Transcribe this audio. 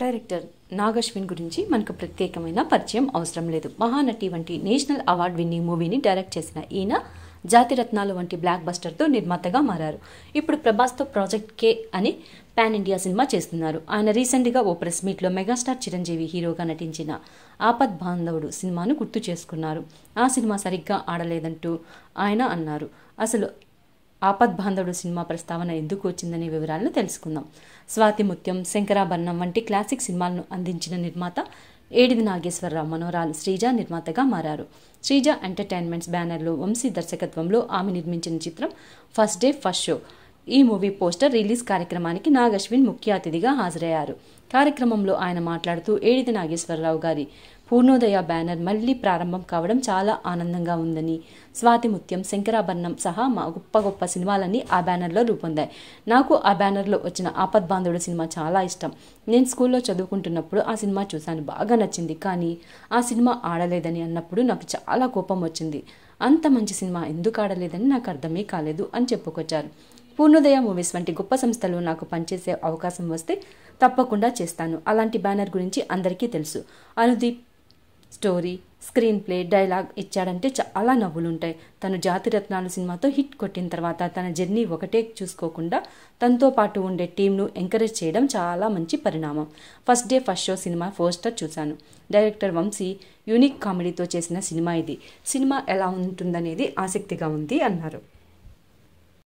director Nag Ashwin గురించి మనకు ప్రత్యేకమైన పరిచయం అవసరం లేదు మహానటి వంటి నేషనల్ అవార్డ్ విన్నింగ్ మూవీని డైరెక్ట్ చేసిన ఈయన జాతిరత్నాలు వంటి బ్లాక్ బస్టర్తో నిర్మాతగా మారారు ఇప్పుడు ప్రభాస్తో ప్రాజెక్ట్ కే అని పాన్ ఇండియా సినిమా చేస్తున్నారు ఆయన రీసెంట్గా ఓ ప్రెస్ మీట్లో మెగాస్టార్ చిరంజీవి హీరోగా నటించిన ఆపద్ బాంధవుడు సినిమాను గుర్తు చేసుకున్నారు ఆ సినిమా సరిగ్గా ఆడలేదంటూ ఆయన అన్నారు అసలు ఆపద్ బాంధవుడు సినిమా ప్రస్తావన ఎందుకు వచ్చిందనే వివరాలను తెలుసుకుందాం స్వాతి ముత్యం శంకరాభరణం వంటి క్లాసిక్ సినిమాలను అందించిన నిర్మాత ఏడిది నాగేశ్వరరావు మనోరాలు శ్రీజ నిర్మాతగా మారారు శ్రీజ ఎంటర్టైన్మెంట్స్ బ్యానర్లో వంశీ దర్శకత్వంలో ఆమె నిర్మించిన చిత్రం ఫస్ట్ డే ఫస్ట్ షో ఈ మూవీ పోస్టర్ రిలీజ్ కార్యక్రమానికి నాగ్ అశ్విన్ ముఖ్య అతిథిగా హాజరయ్యారు కార్యక్రమంలో ఆయన మాట్లాడుతూ ఏడిది నాగేశ్వరరావు గారి పూర్ణోదయ బ్యానర్ మళ్లీ ప్రారంభం కావడం చాలా ఆనందంగా ఉందని స్వాతి ముత్యం శంకరాభరణం సహా మా గొప్ప గొప్ప సినిమాలన్నీ ఆ బ్యానర్లో రూపొందాయి నాకు ఆ బ్యానర్లో వచ్చిన ఆపద్బాంధుడు సినిమా చాలా ఇష్టం నేను స్కూల్లో చదువుకుంటున్నప్పుడు ఆ సినిమా చూశాను బాగా నచ్చింది కానీ ఆ సినిమా ఆడలేదని అన్నప్పుడు నాకు చాలా కోపం వచ్చింది అంత మంచి సినిమా ఎందుకు ఆడలేదని నాకు అర్థమే కాలేదు అని చెప్పుకొచ్చారు పూర్ణోదయ మూవీస్ వంటి గొప్ప సంస్థలు నాకు పనిచేసే అవకాశం వస్తే తప్పకుండా చేస్తాను అలాంటి బ్యానర్ గురించి అందరికీ తెలుసు Anudeep story screenplay dialogue ఇచ్చాడంటే చాలా నవ్వులుంటాయి తను జాతిరత్నాలు సినిమాతో హిట్ కొట్టిన తర్వాత తన జర్నీ ఒకటే చూసుకోకుండా తనతో పాటు ఉండే టీంను ఎంకరేజ్ చేయడం చాలా మంచి పరిణామం first day first show cinema poster చూశాను డైరెక్టర్ వంశీ యూనిక్ కామెడీతో చేసిన సినిమా ఇది సినిమా ఎలా ఉంటుందనేది ఆసక్తిగా ఉంది అన్నారు